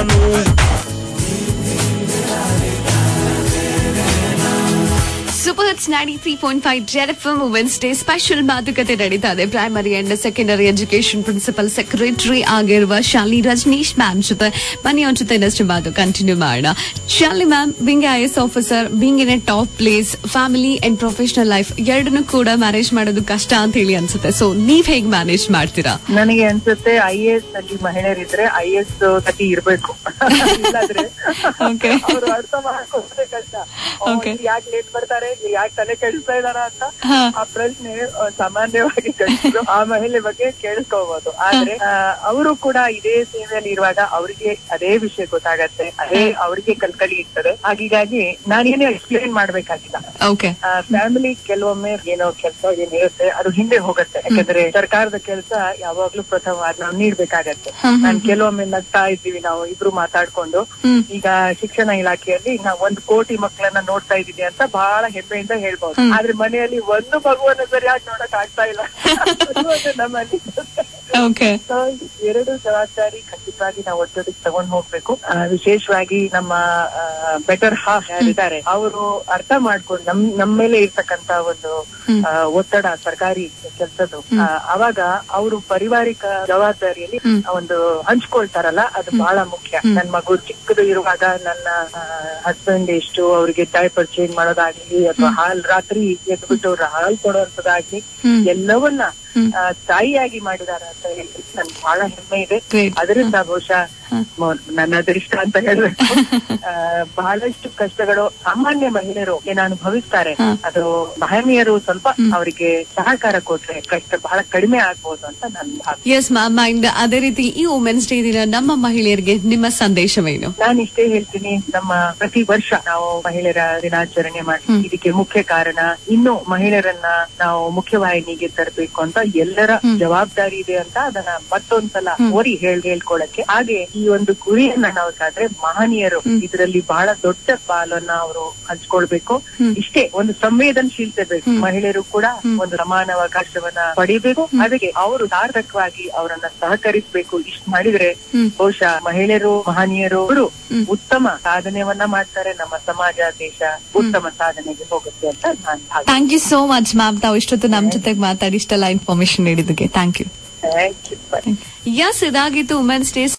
Super hits ninety three point five Z F women's day special ಮಾತುಕತೆ ನಡೀತಾ ಇದೆ primary and secondary education principal secretary ಆಗಿರುವ Shalini Rajneesh ma'am ಜೊತೆ ಬನ್ನಿ ಅವ್ರ ಜೊತೆ ಇನ್ನಷ್ಟು ಮಾತು ಕಂಟಿನ್ಯೂ ಮಾಡೋಣ Shalini ma'am being I S officer being in a top place family and professional life ಎರಡನ್ನೂ ಕೂಡ ಮ್ಯಾನೇಜ್ ಮಾಡೋದು ಕಷ್ಟ ಅಂತ ಹೇಳಿ ಅನ್ಸುತ್ತೆ ಸೊ ನೀವ್ ಹೇಗ್ ಮ್ಯಾನೇಜ್ ಮಾಡ್ತೀರಾ ನನಗೆ ಅನ್ಸುತ್ತೆ ಐ ಎ ಎಸ್ ನಲ್ಲಿ ಮಹಿಳೆಯರಿದ್ರೆ ಐ ಎಸ್ ಗತಿ ಇರ್ಬೇಕು ಇಲ್ಲಾಂದ್ರೆ Okay. ಅವ್ರು ಅರ್ಥ ಮಾಡ್ಕೊಂಡ್ರೆ ಕಷ್ಟ Okay. ಯಾಕೆ ಲೇಟ್ ಬರ್ತಾರೆ ಯಾಕೆ ತಲೆ ಕೆಡಿಸ್ತಾ ಇದಾರ ಅಂತ ಹಾ. ಆ ಪ್ರಶ್ನೆ ಆ, ಸಾಮಾನ್ಯವಾಗಿ ಗಂಡಸರು ಆ ಮಹಿಳೆ ಬಗ್ಗೆ ಕೇಳಿಸ್ಕೋಬಹುದು ಆದ್ರೆ ಅವರು ಕೂಡ ಇದೇ ಸೇವೆಯಲ್ಲಿ ಇರುವಾಗ ಅವರಿಗೆ ಅದೇ ವಿಷಯ ಗೊತ್ತಾಗತ್ತೆ ಅದೇ ಅವರಿಗೆ ಕಲ್ಕಲಿ ಇರ್ತದೆ ಹಾಗಾಗಿ ನಾನೇನು ಎಕ್ಸ್ಪ್ಲೇನ್ ಮಾಡ್ಬೇಕಾಗಿಲ್ಲ ಓಕೆ ಫ್ಯಾಮಿಲಿ ಕೆಲವೊಮ್ಮೆ ಏನೋ ಕೆಲಸ ಏನಿರುತ್ತೆ ಅದು ಹಿಂದೆ ಹೋಗುತ್ತೆ ಯಾಕಂದ್ರೆ ಸರ್ಕಾರದ ಕೆಲಸ ಯಾವಾಗ್ಲೂ ಪ್ರಥಮ ನಾವು ನೀಡ್ಬೇಕಾಗತ್ತೆ ನಾನ್ ಕೆಲವೊಮ್ಮೆ ನಗ್ತಾ ಇದ್ದೀವಿ ನಾವು ಇಬ್ರು ಮಾತಾಡ್ಕೊಂಡು ಹ್ಮ್. ಈಗ ಶಿಕ್ಷಣ ಇಲಾಖೆಯಲ್ಲಿ ನಾವು ಒಂದು ಕೋಟಿ ಮಕ್ಕಳನ್ನ ನೋಡ್ತಾ ಇದ್ದೀನಿ ಅಂತ ಬಹಳ ಹೆಮ್ಮೆಯಿಂದ ಹೇಳ್ಬೋದು ಆದ್ರೆ ಮನೆಯಲ್ಲಿ ಒಂದು ಮಗುವನ್ನ ಸರಿಯಾಗಿ ನೋಡಕ್ ಆಗ್ತಾ ಇಲ್ಲ ಅದು ಒಂದು ನಮ್ಮಲ್ಲಿ ಓಕೆ So, ಎರಡು ಜವಾಬ್ದಾರಿ ಖಂಡಿತವಾಗಿ ನಾವು ಒಟ್ಟೊಟ್ಟಿಗೆ ತಗೊಂಡ್ ಹೋಗ್ಬೇಕು ಆ, ವಿಶೇಷವಾಗಿ ನಮ್ಮ ಬೆಟರ್ ಹಾಫ್ ಯಾರಿದ್ದಾರೆ ಅವರು ಅರ್ಥ ಮಾಡ್ಕೊಂಡು ನಮ್ ನಮ್ಮ ಮೇಲೆ ಇರ್ತಕ್ಕಂತ ಒಂದು ಆ, ಒತ್ತಡ ಸರ್ಕಾರಿ ಕೆಲಸದ್ದು ಅವಾಗ ಅವರು ಪಾರಿವಾರಿಕ ಜವಾಬ್ದಾರಿಯಲ್ಲಿ ಒಂದು ಹಂಚ್ಕೊಳ್ತಾರಲ್ಲ ಅದು ಬಹಳ ಮುಖ್ಯ ನನ್ ಮಗು ಚಿಕ್ಕದು ಇರುವಾಗ ನನ್ನ ಹಸ್ಬೆಂಡ್ ಎಷ್ಟು ಅವ್ರಿಗೆ ಡೈಪರ್ ಚೇಂಜ್ ಮಾಡೋದಾಗ್ಲಿ ಅಥವಾ ಹಾಲ್ ರಾತ್ರಿ ಎದ್ಬಿಟ್ಟು ಅವ್ರ ಹಾಲ್ ಕೊಡುವಂತದಾಗ್ಲಿ ಎಲ್ಲವನ್ನ ಆ, ತಾಯಿಯಾಗಿ ಮಾಡಿದಾರ ಅಂತ ಹೇಳಿ ನನ್ಗೆ ಬಹಳ ಹೆಮ್ಮೆ ಇದೆ Great. ಅದರಿಂದ ಬಹುಶಃ ಮ- ನನ್ನ ಅದೃಷ್ಟ ಅಂತ ಹೇಳ್ಬೇಕು ಆ, ಬಹಳಷ್ಟು ಕಷ್ಟಗಳು ಸಾಮಾನ್ಯ ಮಹಿಳೆಯರು ಏನು ಅನುಭವಿಸ್ತಾರೆ ಅದು ಮಹನೀಯರು ಸ್ವಲ್ಪ ಅವರಿಗೆ ಸಹಕಾರ ಕೊಟ್ರೆ ಕಷ್ಟ ಬಹಳ ಕಡಿಮೆ ಆಗ್ಬೋದು ಅಂತ ನನ್ನ ಭಾವನೆ ಎಸ್ ಮ್ಯಾಮ್ ಅಂಡ್ ಅದೇ ರೀತಿ ಈ ವುಮೆನ್ಸ್ ಡೇ ದಿನ ನಮ್ಮ ಮಹಿಳೆಯರಿಗೆ ನಿಮ್ಮ ಸಂದೇಶವೇನು ನಾನು ಇಷ್ಟೇ ಹೇಳ್ತೀನಿ ನಮ್ಮ ಪ್ರತಿ ವರ್ಷ ನಾವು ಮಹಿಳೆಯರ ದಿನಾಚರಣೆ ಮಾಡ್ತೀವಿ ಇದಕ್ಕೆ ಮುಖ್ಯ ಕಾರಣ ಇನ್ನು ಮಹಿಳೆಯರನ್ನ ನಾವು ಮುಖ್ಯವಾಹಿನಿಗೆ ತರಬೇಕು ಅಂತ ಎಲ್ಲರ ಜವಾಬ್ದಾರಿ ಇದೆ ಅಂತ ಅದನ್ನ ಮತ್ತೊಂದ್ಸಲ ಓರಿ ಹೇಳ್ ಹೇಳ್ಕೊಳಕ್ಕೆ ಹಾಗೆ ಈ ಒಂದು ಗುರಿಯನ್ನ ನಾವು ಸಾದ್ರೆ ಮಹನೀಯರು ಇದರಲ್ಲಿ ಬಹಳ ದೊಡ್ಡ ಪಾಲನ್ನ ಅವರು ಹಂಚ್ಕೊಳ್ಬೇಕು ಇಷ್ಟೇ ಒಂದು ಸಂವೇದನಶೀಲತೆ ಬೇಕು ಮಹಿಳೆಯರು ಕೂಡ ಒಂದು ಸಮಾನ ಅವಕಾಶವನ್ನ ಪಡಿಬೇಕು ಅದಕ್ಕೆ ಅವರು ಸಾರ್ಥಕವಾಗಿ ಅವರನ್ನ ಸಹಕರಿಸಬೇಕು ಇಷ್ಟು ಮಾಡಿದ್ರೆ ಬಹುಶಃ ಮಹಿಳೆಯರು ಮಹನೀಯರು ಅವರು ಉತ್ತಮ ಸಾಧನೆಯನ್ನ ಮಾಡ್ತಾರೆ ನಮ್ಮ ಸಮಾಜ ದೇಶ ಉತ್ತಮ ಸಾಧನೆಗೆ ಹೋಗುತ್ತೆ ಅಂತ ನಾನು ಭಾವಿಸ್ತೇನೆ thank you so much ma'am ತಾವು ಇಷ್ಟೊತ್ತು ನಮ್ಮ ಜೊತೆಗೆ ಮಾತಾಡಿ ಇಷ್ಟೆಲ್ಲ ಇನ್ಫಾರ್ಮೇಶನ್ ನೀಡಿದ್ದಕ್ಕೆ thank you thank you yes ಇದಾಗಿತ್ತು ವುಮೆನ್ಸ್ ಡೇ